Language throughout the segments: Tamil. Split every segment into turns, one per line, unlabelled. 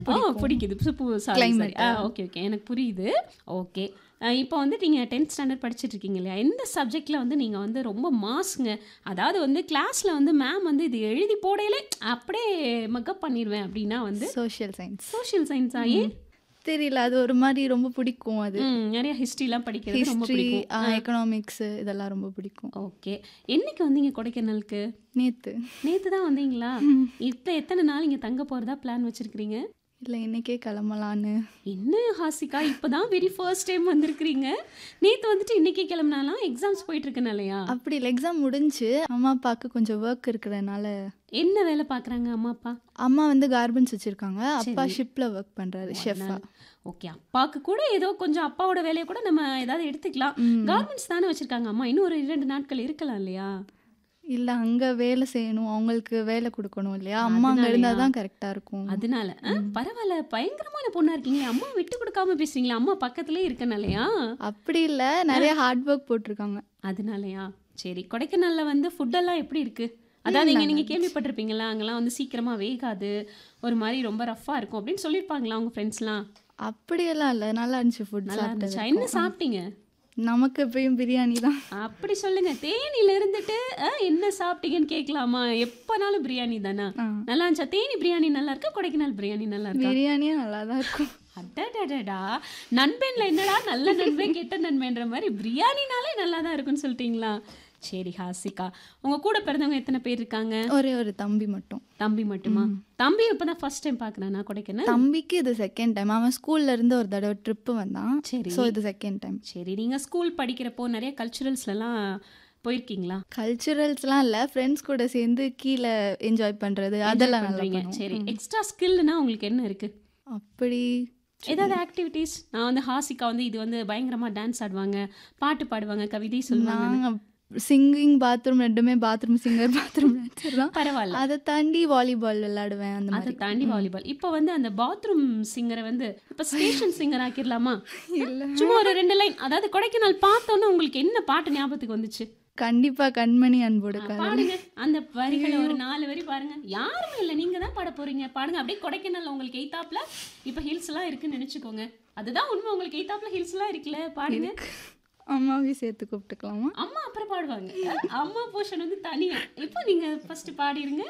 ஆ பிடிக்குது சூப்பு சாரி சாரி
Climate.
ஆ ஓகே ஓகே எனக்கு புரியுது ஓகே இப்போ வந்து நீங்கள் டென்த் ஸ்டாண்டர்ட் படிச்சிட்டு இருக்கீங்க இல்லையா எந்த சப்ஜெக்டில் வந்து நீங்கள் வந்து ரொம்ப மாசுங்க அதாவது வந்து கிளாஸில் வந்து மேம் வந்து இது எழுதி போடையிலே அப்படியே மக்கப் பண்ணிடுவேன் அப்படின்னா வந்து
சோஷியல் சயின்ஸ்
சோஷியல் சயின்ஸா ஏன்
தெரியல அது ஒரு மாதிரி ரொம்ப பிடிக்கும் அது
ம், நிறைய ஹிஸ்ட்ரிலாம் படிக்கிறது ரொம்ப
ஹிஸ்ட்ரி
பிடிக்கும்
எக்கனாமிக்ஸ் இதெல்லாம் ரொம்ப பிடிக்கும்
ஓகே என்னைக்கு வந்தீங்க கொடைக்கானலுக்கு
நேத்து
நேற்று தான் வந்தீங்களா இப்போ எத்தனை நாள் இங்கே தங்க போகிறதா பிளான் வச்சுருக்கிறீங்க
இல்லை இன்னைக்கே கிளம்பலான்னு
என்ன ஹாசிகா இப்பதான் வெரி ஃபர்ஸ்ட் டைம் வந்திருக்கிறீங்க நேத்து வந்துட்டு இன்னைக்கே கிளம்புனாலாம் எக்ஸாம்ஸ் போயிட்டு இருக்கனாலயா
அப்படி இல்லை எக்ஸாம் முடிஞ்சு அம்மா அப்பாவுக்கு கொஞ்சம் ஒர்க் இருக்கிறதுனால
என்ன வேலை பார்க்குறாங்க அம்மா அப்பா
அம்மா வந்து கார்மெண்ட்ஸ் வச்சிருக்காங்க அப்பா ஷிப்ல ஒர்க் பண்றாரு ஷெஃபா
ஓகே அப்பாவுக்கு கூட ஏதோ கொஞ்சம் அப்பாவோட வேலையை கூட நம்ம ஏதாவது எடுத்துக்கலாம் கார்மெண்ட்ஸ் தானே வச்சிருக்காங்க அம்மா இன்னும் ஒரு இரண்டு நாட்கள் இருக்கலாம் இல்லையா
இல்ல அங்க வேலை செய்யணும் அவங்களுக்கு வேலை கொடுக்கணும் இல்லையா அம்மா அங்க இருந்தா தான் கரெக்டா இருக்கும்
அதனால ஆ, பரவாயில்ல பயங்கரமான பொண்ணா இருக்கீங்க அம்மா விட்டு கொடுக்காம பேசுறீங்களா அம்மா பக்கத்துலயே இருக்கனாலயா
அப்படி இல்ல நிறைய ஹார்ட் ஒர்க் போட்டிருக்காங்க
அதனாலயா சரி கொடைக்கானல்ல வந்து ஃபுட்டெல்லாம் எப்படி இருக்கு அதாவது இங்க நீங்க கேள்விப்பட்டிருப்பீங்களா அங்கெல்லாம் வந்து சீக்கிரமா வேகாது ஒரு மாதிரி ரொம்ப ரஃப்பா இருக்கும் அப்படின்னு சொல்லியிருப்பாங்களா உங்க ஃப்ரெண்ட்ஸ்லாம்
அப்படியெல்லாம் இல்ல நல்லா இருந்துச்சு ஃபுட்
நல்லா
சாப்பிட்டது
இருந்துச்சா என்ன சாப்பிட்டீங்க
நமக்கு எப்பயும் பிரியாணி தான்
அப்படி சொல்லுங்க தேனியில இருந்துட்டு அஹ், என்ன சாப்பிட்டீங்கன்னு கேட்கலாமா எப்பனாலும் பிரியாணி தானா
ஆ.
நல்லா இருந்துச்சா தேனி பிரியாணி நல்லா இருக்கா கொடைக்கானல் பிரியாணி நல்லா இருக்கா
பிரியாணியே நல்லா தான் இருக்கும்
அடடடடா நண்பன்ல என்னடா நல்ல நண்பன் கெட்ட நண்பன்ற மாதிரி பிரியாணினாலே நல்லா தான் இருக்குன்னு சொல்லிட்டீங்களா சரி ஹாசிகா உங்க கூட பிறந்தவங்க எத்தனை பேர் இருக்காங்க
ஒரே ஒரு தம்பி மட்டும்
தம்பி மட்டுமா தம்பி இப்பதான் ஃபர்ஸ்ட் டைம் பாக்குறானா கொடைக்கானல்
தம்பிக்கு இது செகண்ட் டைம் அவன் ஸ்கூல்ல இருந்து ஒரு தடவை ட்ரிப் வந்தான்
சரி.
ஸோ இது செகண்ட் டைம்
சரி நீங்க ஸ்கூல் படிக்கிறப்போ நிறைய கல்ச்சுரல்ஸ்லாம் போயிருக்கீங்களா
கல்ச்சுரல்ஸ்லாம் இல்லை ஃப்ரெண்ட்ஸ் கூட சேர்ந்து கீழே என்ஜாய் பண்றது அதெல்லாம் நல்லா
பண்றீங்க
பண்ணுவோம்.
சரி எக்ஸ்ட்ரா ஸ்கில்னா உங்களுக்கு என்ன இருக்கு
அப்படி
ஏதாவது ஆக்டிவிட்டீஸ் நான் வந்து ஹாசிகா வந்து இது வந்து பயங்கரமா டான்ஸ் ஆடுவாங்க பாட்டு பாடுவாங்க கவிதை சொல்லுவாங்க
நாங்கள் சிங்கிங் பாத்ரூம் ரெண்டுமே பாத்ரூம் சிங்கர் பாத்ரூம் டான்ஸர் தான்
பரவாயில்ல
அதை தாண்டி வாலிபால் விளையாடுவேன் அந்த
அதை
மாதிரி
தாண்டி வாலிபால் இப்போ வந்து அந்த பாத்ரூம் சிங்கரை வந்து இப்போ ஸ்டேஷன் சிங்கர் ஆக்கிடலாமா சும்மா ஒரு ரெண்டு லைன் அதாவது கொடைக்கானல் பார்த்தோன்னே உங்களுக்கு என்ன பாட்டு ஞாபகத்துக்கு வந்துச்சு
கண்டிப்பா கண்மணி அன்போடு காதல்
பாடுங்க அந்த வரிகளை ஒரு நாலு வரி பாருங்க யாருமே இல்லை நீங்க தான் பாட போறீங்க பாடுங்க அப்படியே கொடைக்கானல் உங்களுக்கு எய்தாப்ல இப்போ ஹில்ஸ் எல்லாம் இருக்குன்னு நினைச்சுக்கோங்க அதுதான் உண்மை உங்களுக்கு எய்தாப்ல ஹில்ஸ் எல்லாம் இருக்குல்ல பாடுங்க
அம்மாவையும் சேர்த்து கூப்பிட்டுக்கலாமா
அம்மா அப்புறம் பாடுவாங்க அம்மா போர்ஷன் வந்து தனியா இப்போ நீங்க ஃபர்ஸ்ட் பாடிருங்க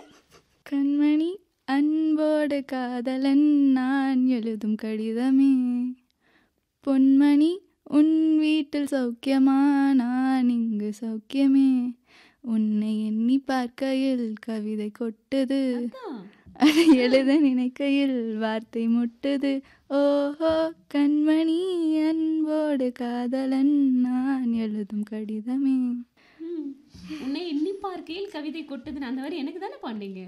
கண்மணி அன்போடு காதலன் நான் எழுதும் கடிதமே பொன்மணி உன் வீட்டில் சௌக்கியமா நான் இங்கு சௌக்கியமே உன்னை எண்ணி பார்க்கையில் கவிதை கொட்டுது
அதான்.
அதை எழுத நினைக்கையில் வார்த்தை முட்டுது ஓஹோ கண்மணி அன்போடு காதலன் நான் எழுதும் கடிதமே
ம். உன்னை எண்ணி பார்க்கையில் கவிதை கொட்டுதுன்னு அந்த வரி எனக்கு தானே பாண்டீங்க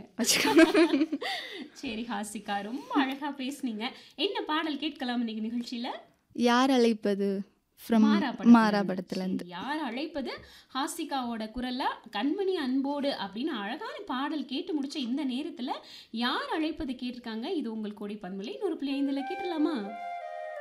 சரி ஹாசிகா ரொம்ப அழகா பேசுனீங்க என்ன பாடல் கேட்கலாம் இன்னைக்கு நிகழ்ச்சியில
யார் அழைப்பது ஃப்ரம்
மாறா படத்துல
மாறா
இருந்து.
படத்துல இருந்து
சரி, யார் அழைப்பது ஹாசிகாவோட குரல்ல கண்மணி அன்போடு அப்படின்னு அழகான பாடல் கேட்டு முடிச்ச இந்த நேரத்துல யார் அழைப்பது கேட்டிருக்காங்க இது உங்கள் கோடி பன்மலை நூறு புள்ளி ஐந்துல கேட்டலாமா